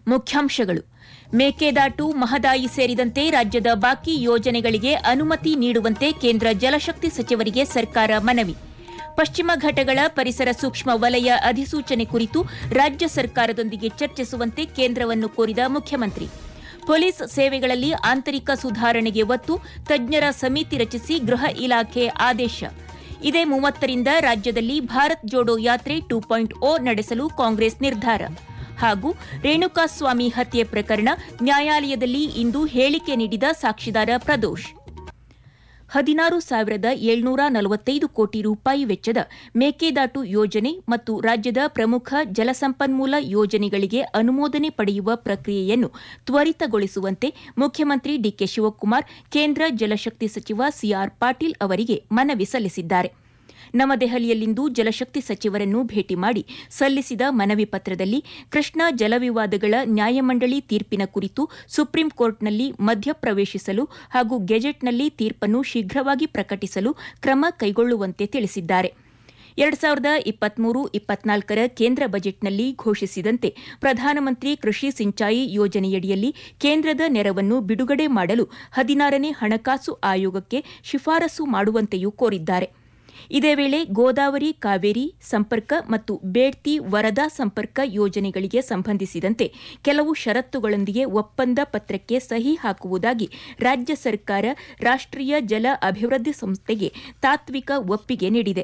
ಮುಖ್ಯಾಂಶಗಳು ಮೇಕೆದಾಟು ಮಹದಾಯಿ ಸೇರಿದಂತೆ ರಾಜ್ಯದ ಬಾಕಿ ಯೋಜನೆಗಳಿಗೆ ಅನುಮತಿ ನೀಡುವಂತೆ ಕೇಂದ್ರ ಜಲಶಕ್ತಿ ಸಚಿವರಿಗೆ ಸರ್ಕಾರ ಮನವಿ ಪಶ್ಚಿಮ ಘಟ್ಟಗಳ ಪರಿಸರ ಸೂಕ್ಷ್ಮ ವಲಯ ಅಧಿಸೂಚನೆ ಕುರಿತು ರಾಜ್ಯ ಸರ್ಕಾರದೊಂದಿಗೆ ಚರ್ಚಿಸುವಂತೆ ಕೇಂದ್ರವನ್ನು ಕೋರಿದ ಮುಖ್ಯಮಂತ್ರಿ ಪೊಲೀಸ್ ಸೇವೆಗಳಲ್ಲಿ ಆಂತರಿಕ ಸುಧಾರಣೆಗೆ ಒತ್ತು ತಜ್ಞರ ಸಮಿತಿ ರಚಿಸಿ ಗೃಹ ಇಲಾಖೆ ಆದೇಶ ಇದೇ ಮೂವತ್ತರಿಂದ ರಾಜ್ಯದಲ್ಲಿ ಭಾರತ್ ಜೋಡೋ ಯಾತ್ರೆ ಟೂ ಪಾಯಿಂಟ್ ಓ ನಡೆಸಲು ಕಾಂಗ್ರೆಸ್ ನಿರ್ಧಾರ ಹಾಗೂ ರೇಣುಕಾಸ್ವಾಮಿ ಹತ್ಯೆ ಪ್ರಕರಣ ನ್ಯಾಯಾಲಯದಲ್ಲಿ ಇಂದು ಹೇಳಿಕೆ ನೀಡಿದ ಸಾಕ್ಷಿದಾರ ಪ್ರದೋಷ್ ಹದಿನಾರು ಸಾವಿರದ ಏಳ್ನೂರ ನಲವತ್ತೈದು ಕೋಟಿ ರೂಪಾಯಿ ವೆಚ್ಚದ ಮೇಕೆದಾಟು ಯೋಜನೆ ಮತ್ತು ರಾಜ್ಯದ ಪ್ರಮುಖ ಜಲಸಂಪನ್ಮೂಲ ಯೋಜನೆಗಳಿಗೆ ಅನುಮೋದನೆ ಪಡೆಯುವ ಪ್ರಕ್ರಿಯೆಯನ್ನು ತ್ವರಿತಗೊಳಿಸುವಂತೆ ಮುಖ್ಯಮಂತ್ರಿ ಡಿಕೆ ಶಿವಕುಮಾರ್ ಕೇಂದ್ರ ಜಲಶಕ್ತಿ ಸಚಿವ ಸಿಆರ್ ಪಾಟೀಲ್ ಅವರಿಗೆ ಮನವಿ ಸಲ್ಲಿಸಿದ್ದಾರೆ ನವದೆಹಲಿಯಲ್ಲಿಂದು ಜಲಶಕ್ತಿ ಸಚಿವರನ್ನು ಭೇಟಿ ಮಾಡಿ ಸಲ್ಲಿಸಿದ ಮನವಿ ಪತ್ರದಲ್ಲಿ ಕೃಷ್ಣಾ ಜಲವಿವಾದಗಳ ನ್ಯಾಯಮಂಡಳಿ ತೀರ್ಪಿನ ಕುರಿತು ಸುಪ್ರೀಂ ಕೋರ್ಟ್ನಲ್ಲಿ ಮಧ್ಯಪ್ರವೇಶಿಸಲು ಹಾಗೂ ಗೆಜೆಟ್ನಲ್ಲಿ ತೀರ್ಪನ್ನು ಶೀಘ್ರವಾಗಿ ಪ್ರಕಟಿಸಲು ಕ್ರಮ ಕೈಗೊಳ್ಳುವಂತೆ ತಿಳಿಸಿದ್ದಾರೆ ಎರಡು ಸಾವಿರದ ಇಪ್ಪತ್ಮೂರು ಇಪ್ಪತ್ನಾಲ್ಕರ ಕೇಂದ್ರ ಬಜೆಟ್ನಲ್ಲಿ ಘೋಷಿಸಿದಂತೆ ಪ್ರಧಾನಮಂತ್ರಿ ಕೃಷಿ ಸಿಂಚಾಯಿ ಯೋಜನೆಯಡಿಯಲ್ಲಿ ಕೇಂದ್ರದ ನೆರವನ್ನು ಬಿಡುಗಡೆ ಮಾಡಲು ಹದಿನಾರನೇ ಹಣಕಾಸು ಆಯೋಗಕ್ಕೆ ಶಿಫಾರಸು ಮಾಡುವಂತೆಯೂ ಕೋರಿದ್ದಾರೆ ಇದೇ ವೇಳೆ ಗೋದಾವರಿ ಕಾವೇರಿ ಸಂಪರ್ಕ ಮತ್ತು ಬೇಡ್ತಿ ವರದಾ ಸಂಪರ್ಕ ಯೋಜನೆಗಳಿಗೆ ಸಂಬಂಧಿಸಿದಂತೆ ಕೆಲವು ಷರತ್ತುಗಳೊಂದಿಗೆ ಒಪ್ಪಂದ ಪತ್ರಕ್ಕೆ ಸಹಿ ಹಾಕುವುದಾಗಿ ರಾಜ್ಯ ಸರ್ಕಾರ ರಾಷ್ಟ್ರೀಯ ಜಲ ಅಭಿವೃದ್ಧಿ ಸಂಸ್ಥೆಗೆ ತಾತ್ವಿಕ ಒಪ್ಪಿಗೆ ನೀಡಿದೆ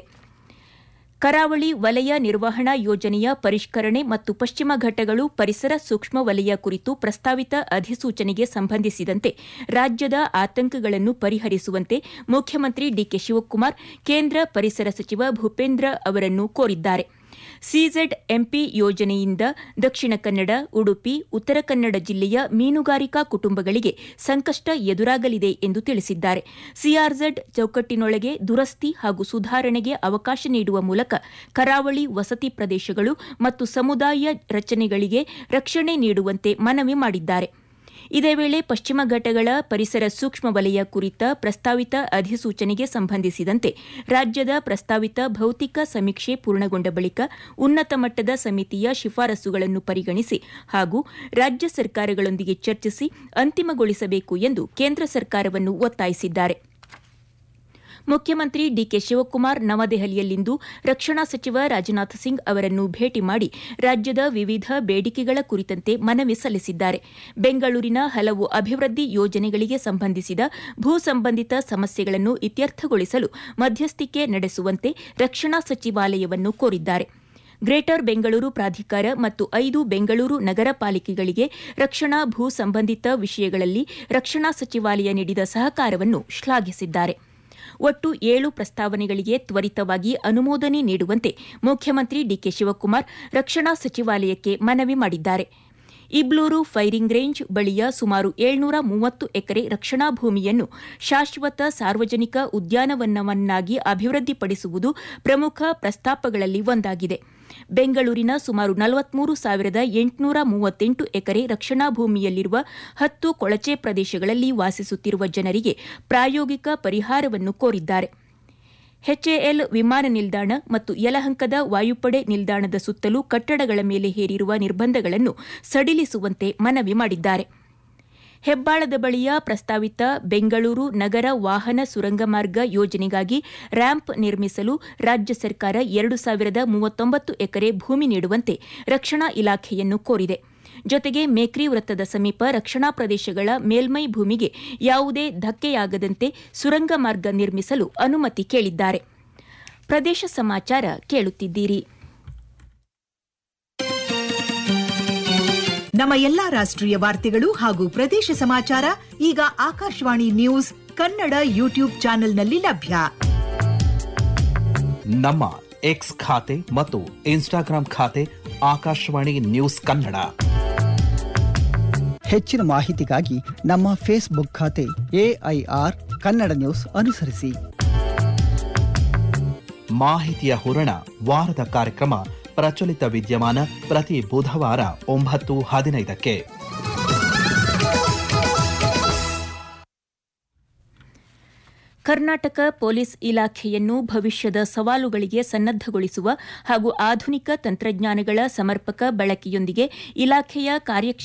ಕರಾವಳಿ ವಲಯ ನಿರ್ವಹಣಾ ಯೋಜನೆಯ ಪರಿಷ್ಕರಣೆ ಮತ್ತು ಪಶ್ಚಿಮ ಘಟ್ಟಗಳು ಪರಿಸರ ಸೂಕ್ಷ್ಮ ವಲಯ ಕುರಿತು ಪ್ರಸ್ತಾವಿತ ಅಧಿಸೂಚನೆಗೆ ಸಂಬಂಧಿಸಿದಂತೆ ರಾಜ್ಯದ ಆತಂಕಗಳನ್ನು ಪರಿಹರಿಸುವಂತೆ ಮುಖ್ಯಮಂತ್ರಿ ಡಿಕೆ ಶಿವಕುಮಾರ್ ಕೇಂದ್ರ ಪರಿಸರ ಸಚಿವ ಭೂಪೇಂದ್ರ ಅವರನ್ನು ಕೋರಿದ್ದಾರೆ ಸಿಜೆಡ್ ಎಂಪಿ ಯೋಜನೆಯಿಂದ ದಕ್ಷಿಣ ಕನ್ನಡ ಉಡುಪಿ ಉತ್ತರ ಕನ್ನಡ ಜಿಲ್ಲೆಯ ಮೀನುಗಾರಿಕಾ ಕುಟುಂಬಗಳಿಗೆ ಸಂಕಷ್ಟ ಎದುರಾಗಲಿದೆ ಎಂದು ತಿಳಿಸಿದ್ದಾರೆ ಸಿಆರ್ಜೆಡ್ ಚೌಕಟ್ಟಿನೊಳಗೆ ದುರಸ್ತಿ ಹಾಗೂ ಸುಧಾರಣೆಗೆ ಅವಕಾಶ ನೀಡುವ ಮೂಲಕ ಕರಾವಳಿ ವಸತಿ ಪ್ರದೇಶಗಳು ಮತ್ತು ಸಮುದಾಯ ರಚನೆಗಳಿಗೆ ರಕ್ಷಣೆ ನೀಡುವಂತೆ ಮನವಿ ಮಾಡಿದ್ದಾರೆ ಇದೇ ವೇಳೆ ಪಶ್ಚಿಮ ಘಟ್ಟಗಳ ಪರಿಸರ ಸೂಕ್ಷ್ಮ ವಲಯ ಕುರಿತ ಪ್ರಸ್ತಾವಿತ ಅಧಿಸೂಚನೆಗೆ ಸಂಬಂಧಿಸಿದಂತೆ ರಾಜ್ಯದ ಪ್ರಸ್ತಾವಿತ ಭೌತಿಕ ಸಮೀಕ್ಷೆ ಪೂರ್ಣಗೊಂಡ ಬಳಿಕ ಉನ್ನತ ಮಟ್ಟದ ಸಮಿತಿಯ ಶಿಫಾರಸುಗಳನ್ನು ಪರಿಗಣಿಸಿ ಹಾಗೂ ರಾಜ್ಯ ಸರ್ಕಾರಗಳೊಂದಿಗೆ ಚರ್ಚಿಸಿ ಅಂತಿಮಗೊಳಿಸಬೇಕು ಎಂದು ಕೇಂದ್ರ ಸರ್ಕಾರವನ್ನು ಒತ್ತಾಯಿಸಿದ್ದಾರೆ ಮುಖ್ಯಮಂತ್ರಿ ಡಿಕೆ ಶಿವಕುಮಾರ್ ನವದೆಹಲಿಯಲ್ಲಿಂದು ರಕ್ಷಣಾ ಸಚಿವ ರಾಜನಾಥ್ ಸಿಂಗ್ ಅವರನ್ನು ಭೇಟಿ ಮಾಡಿ ರಾಜ್ಯದ ವಿವಿಧ ಬೇಡಿಕೆಗಳ ಕುರಿತಂತೆ ಮನವಿ ಸಲ್ಲಿಸಿದ್ದಾರೆ ಬೆಂಗಳೂರಿನ ಹಲವು ಅಭಿವೃದ್ಧಿ ಯೋಜನೆಗಳಿಗೆ ಸಂಬಂಧಿಸಿದ ಭೂ ಸಂಬಂಧಿತ ಸಮಸ್ಯೆಗಳನ್ನು ಇತ್ಯರ್ಥಗೊಳಿಸಲು ಮಧ್ಯಸ್ಥಿಕೆ ನಡೆಸುವಂತೆ ರಕ್ಷಣಾ ಸಚಿವಾಲಯವನ್ನು ಕೋರಿದ್ದಾರೆ ಗ್ರೇಟರ್ ಬೆಂಗಳೂರು ಪ್ರಾಧಿಕಾರ ಮತ್ತು ಐದು ಬೆಂಗಳೂರು ನಗರ ಪಾಲಿಕೆಗಳಿಗೆ ರಕ್ಷಣಾ ಭೂ ಸಂಬಂಧಿತ ವಿಷಯಗಳಲ್ಲಿ ರಕ್ಷಣಾ ಸಚಿವಾಲಯ ನೀಡಿದ ಸಹಕಾರವನ್ನು ಶ್ಲಾಘಿಸಿದ್ದಾರೆ ಒಟ್ಟು ಏಳು ಪ್ರಸ್ತಾವನೆಗಳಿಗೆ ತ್ವರಿತವಾಗಿ ಅನುಮೋದನೆ ನೀಡುವಂತೆ ಮುಖ್ಯಮಂತ್ರಿ ಡಿಕೆ ಶಿವಕುಮಾರ್ ರಕ್ಷಣಾ ಸಚಿವಾಲಯಕ್ಕೆ ಮನವಿ ಮಾಡಿದ್ದಾರೆ ಇಬ್ಲೂರು ಫೈರಿಂಗ್ ರೇಂಜ್ ಬಳಿಯ ಸುಮಾರು ಏಳ್ನೂರ ಮೂವತ್ತು ಎಕರೆ ರಕ್ಷಣಾ ಭೂಮಿಯನ್ನು ಶಾಶ್ವತ ಸಾರ್ವಜನಿಕ ಉದ್ಯಾನವನವನ್ನಾಗಿ ಅಭಿವೃದ್ಧಿಪಡಿಸುವುದು ಪ್ರಮುಖ ಪ್ರಸ್ತಾಪಗಳಲ್ಲಿ ಒಂದಾಗಿದೆ ಬೆಂಗಳೂರಿನ ಸುಮಾರು ನಲವತ್ಮೂರು ಸಾವಿರದ ಎಂಟುನೂರ ಮೂವತ್ತೆಂಟು ಎಕರೆ ರಕ್ಷಣಾ ಭೂಮಿಯಲ್ಲಿರುವ ಹತ್ತು ಕೊಳಚೆ ಪ್ರದೇಶಗಳಲ್ಲಿ ವಾಸಿಸುತ್ತಿರುವ ಜನರಿಗೆ ಪ್ರಾಯೋಗಿಕ ಪರಿಹಾರವನ್ನು ಕೋರಿದ್ದಾರೆ ಎಚ್ಎಎಲ್ ವಿಮಾನ ನಿಲ್ದಾಣ ಮತ್ತು ಯಲಹಂಕದ ವಾಯುಪಡೆ ನಿಲ್ದಾಣದ ಸುತ್ತಲೂ ಕಟ್ಟಡಗಳ ಮೇಲೆ ಹೇರಿರುವ ನಿರ್ಬಂಧಗಳನ್ನು ಸಡಿಲಿಸುವಂತೆ ಮನವಿ ಮಾಡಿದ್ದಾರೆ ಹೆಬ್ಬಾಳದ ಬಳಿಯ ಪ್ರಸ್ತಾವಿತ ಬೆಂಗಳೂರು ನಗರ ವಾಹನ ಸುರಂಗ ಮಾರ್ಗ ಯೋಜನೆಗಾಗಿ ರ್ಯಾಂಪ್ ನಿರ್ಮಿಸಲು ರಾಜ್ಯ ಸರ್ಕಾರ ಎರಡು ಸಾವಿರದ ಮೂವತ್ತೊಂಬತ್ತು ಎಕರೆ ಭೂಮಿ ನೀಡುವಂತೆ ರಕ್ಷಣಾ ಇಲಾಖೆಯನ್ನು ಕೋರಿದೆ ಜೊತೆಗೆ ಮೇಕ್ರಿ ವೃತ್ತದ ಸಮೀಪ ರಕ್ಷಣಾ ಪ್ರದೇಶಗಳ ಮೇಲ್ಮೈ ಭೂಮಿಗೆ ಯಾವುದೇ ಧಕ್ಕೆಯಾಗದಂತೆ ಸುರಂಗ ಮಾರ್ಗ ನಿರ್ಮಿಸಲು ಅನುಮತಿ ಕೇಳಿದ್ದಾರೆ ಪ್ರದೇಶ ಸಮಾಚಾರ ಕೇಳುತ್ತಿದ್ದೀರಿ ನಮ್ಮ ಎಲ್ಲಾ ರಾಷ್ಟ್ರೀಯ ವಾರ್ತೆಗಳು ಹಾಗೂ ಪ್ರದೇಶ ಸಮಾಚಾರ ಈಗ ಆಕಾಶವಾಣಿ ನ್ಯೂಸ್ ಕನ್ನಡ ಯೂಟ್ಯೂಬ್ ಚಾನೆಲ್ನಲ್ಲಿ ಲಭ್ಯ ನಮ್ಮ ಎಕ್ಸ್ ಖಾತೆ ಮತ್ತು ಇನ್ಸ್ಟಾಗ್ರಾಂ ಖಾತೆ ಆಕಾಶವಾಣಿ ನ್ಯೂಸ್ ಕನ್ನಡ ಹೆಚ್ಚಿನ ಮಾಹಿತಿಗಾಗಿ ನಮ್ಮ ಫೇಸ್ಬುಕ್ ಖಾತೆ ಎಐಆರ್ ಕನ್ನಡ ನ್ಯೂಸ್ ಅನುಸರಿಸಿ ಮಾಹಿತಿಯ ಹೂರಣ ವಾರದ ಕಾರ್ಯಕ್ರಮ ಪ್ರಚಲಿತ ವಿದ್ಯಮಾನ ಪ್ರತಿ ಬುಧವಾರ ಒಂಬತ್ತು ಹದಿನೈದಕ್ಕೆ ಕರ್ನಾಟಕ ಪೊಲೀಸ್ ಇಲಾಖೆಯನ್ನು ಭವಿಷ್ಯದ ಸವಾಲುಗಳಿಗೆ ಸನ್ನದ್ದಗೊಳಿಸುವ ಹಾಗೂ ಆಧುನಿಕ ತಂತ್ರಜ್ಞಾನಗಳ ಸಮರ್ಪಕ ಬಳಕೆಯೊಂದಿಗೆ ಇಲಾಖೆಯ ಕಾರ್ಯಕ್ಷ